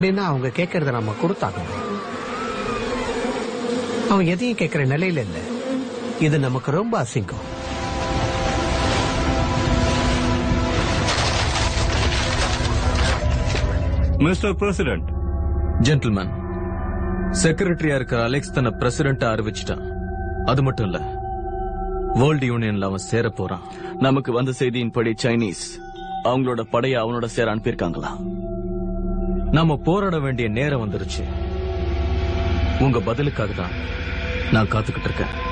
அப்படின்னா அவங்க கேட்கறத நம்ம கொடுத்தாகணும் அவங்க எதையும் கேட்கிற நிலையில இல்ல இது நமக்கு ரொம்ப அசிங்கம் மிஸ்டர் பிரசிடென்ட் ஜென்டில்மேன் செக்ரட்டரியா இருக்கிற அலெக்ஸ் தன்னை பிரசிடென்ட் அறிவிச்சிட்டான் அது மட்டும் இல்ல வேர்ல்டு யூனியன்ல அவன் சேர போறான் நமக்கு வந்த செய்தியின்படி சைனீஸ் அவங்களோட படையை அவனோட சேர அனுப்பியிருக்காங்களா நாம போராட வேண்டிய நேரம் வந்துருச்சு உங்க பதிலுக்காக தான் நான் காத்துக்கிட்டு இருக்கேன்